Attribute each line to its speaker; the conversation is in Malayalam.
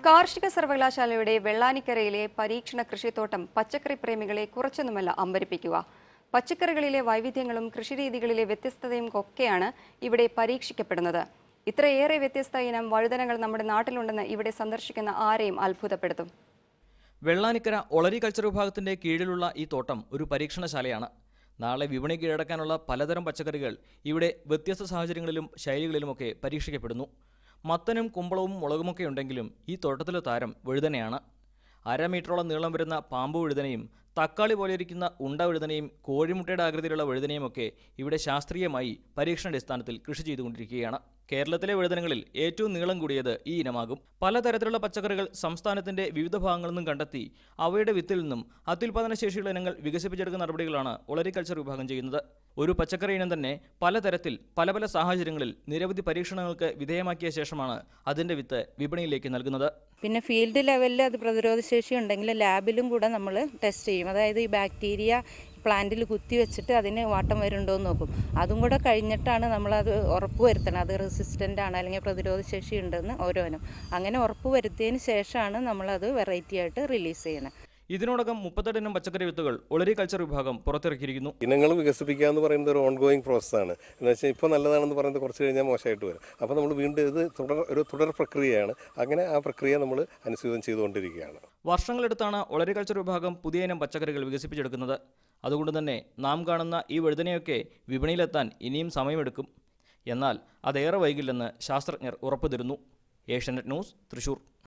Speaker 1: കാർഷിക സർവകലാശാലയുടെ വെള്ളാനിക്കരയിലെ പരീക്ഷണ കൃഷിത്തോട്ടം പച്ചക്കറി പ്രേമികളെ കുറച്ചൊന്നുമല്ല അമ്പരിപ്പിക്കുക പച്ചക്കറികളിലെ വൈവിധ്യങ്ങളും കൃഷിരീതികളിലെ വ്യത്യസ്തതയും ഒക്കെയാണ് ഇവിടെ പരീക്ഷിക്കപ്പെടുന്നത് ഇത്രയേറെ വ്യത്യസ്ത ഇനം വഴുതനങ്ങൾ നമ്മുടെ നാട്ടിലുണ്ടെന്ന് ഇവിടെ സന്ദർശിക്കുന്ന ആരെയും അത്ഭുതപ്പെടുത്തും
Speaker 2: വെള്ളാനിക്കര ഒളരി കൾച്ചർ വിഭാഗത്തിന്റെ കീഴിലുള്ള ഈ തോട്ടം ഒരു പരീക്ഷണശാലയാണ് നാളെ വിപണി കീഴടക്കാനുള്ള പലതരം പച്ചക്കറികൾ ഇവിടെ വ്യത്യസ്ത സാഹചര്യങ്ങളിലും ശൈലികളിലുമൊക്കെ പരീക്ഷിക്കപ്പെടുന്നു മത്തനും കുമ്പളവും മുളകുമൊക്കെ ഉണ്ടെങ്കിലും ഈ തോട്ടത്തിലെ താരം വഴുതനയാണ് അര മീറ്ററോളം നീളം വരുന്ന പാമ്പ് വഴുതനയും തക്കാളി പോലെ ഇരിക്കുന്ന ഉണ്ട വഴുതനയും കോഴിമുട്ടയുടെ ആകൃതിയിലുള്ള വഴുതനയും ഒക്കെ ഇവിടെ ശാസ്ത്രീയമായി പരീക്ഷണാടിസ്ഥാനത്തിൽ കൃഷി ചെയ്തുകൊണ്ടിരിക്കുകയാണ് കേരളത്തിലെ വഴുതനങ്ങളിൽ ഏറ്റവും നീളം കൂടിയത് ഈ ഇനമാകും പലതരത്തിലുള്ള പച്ചക്കറികൾ സംസ്ഥാനത്തിന്റെ വിവിധ ഭാഗങ്ങളിൽ നിന്നും കണ്ടെത്തി അവയുടെ വിത്തിൽ നിന്നും അത്യുൽപാദന ശേഷിയുള്ള ഇനങ്ങൾ വികസിപ്പിച്ചെടുക്കുന്ന നടപടികളാണ് ഒളരിക്കൾച്ചർ വിഭാഗം ചെയ്യുന്നത് ഒരു പച്ചക്കറി ഇനം തന്നെ പലതരത്തിൽ പല പല സാഹചര്യങ്ങളിൽ നിരവധി പരീക്ഷണങ്ങൾക്ക് വിധേയമാക്കിയ ശേഷമാണ് അതിന്റെ വിത്ത് വിപണിയിലേക്ക് നൽകുന്നത്
Speaker 3: പിന്നെ ഫീൽഡ് ലെവലിൽ അത് പ്രതിരോധശേഷി ഉണ്ടെങ്കിൽ ലാബിലും കൂടെ നമ്മൾ ടെസ്റ്റ് ചെയ്യും അതായത് ഈ ബാക്ടീരിയ പ്ലാന്റിൽ കുത്തി വെച്ചിട്ട് അതിന് വാട്ടം വരുന്നുണ്ടോ എന്ന് നോക്കും അതും കൂടെ കഴിഞ്ഞിട്ടാണ് നമ്മളത് ഉറപ്പ് വരുത്തണം അത് റെസിസ്റ്റൻ്റ് ആണ് അല്ലെങ്കിൽ പ്രതിരോധശേഷി ഉണ്ടെന്ന് ഓരോന്നും അങ്ങനെ ഉറപ്പ് വരുത്തിയതിന് ശേഷമാണ് നമ്മളത് വെറൈറ്റി ആയിട്ട് റിലീസ് ചെയ്യണത്
Speaker 2: ഇതിനോടകം മുപ്പത്തെട്ട് ഇനം പച്ചക്കറി വിത്തുകൾ ഒളരി കൾച്ചർ വിഭാഗം പുറത്തിറക്കിയിരിക്കുന്നു
Speaker 4: ഇനങ്ങൾ വികസിപ്പിക്കുക എന്ന് പറയുന്നത് ഒരു ഓൺഗോയിങ് പ്രോസസ്സാണ് എന്ന് വെച്ചാൽ ഇപ്പോൾ നല്ലതാണെന്ന് പറയുന്നത് കുറച്ച് കഴിഞ്ഞാൽ മോശമായിട്ട് വരും അപ്പോൾ നമ്മൾ വീണ്ടും ഇത് തുടർ ഒരു തുടർ പ്രക്രിയയാണ് അങ്ങനെ ആ പ്രക്രിയ നമ്മൾ അനുസൃതം ചെയ്തുകൊണ്ടിരിക്കുകയാണ്
Speaker 2: വർഷങ്ങളെടുത്താണ് ഒളരി കൾച്ചർ വിഭാഗം പുതിയ ഇനം പച്ചക്കറികൾ വികസിപ്പിച്ചെടുക്കുന്നത് അതുകൊണ്ട് തന്നെ നാം കാണുന്ന ഈ വഴുതനയൊക്കെ വിപണിയിലെത്താൻ ഇനിയും സമയമെടുക്കും എന്നാൽ അതേറെ വൈകില്ലെന്ന് ശാസ്ത്രജ്ഞർ ഉറപ്പു തരുന്നു ഏഷ്യാനെറ്റ് ന്യൂസ് തൃശൂർ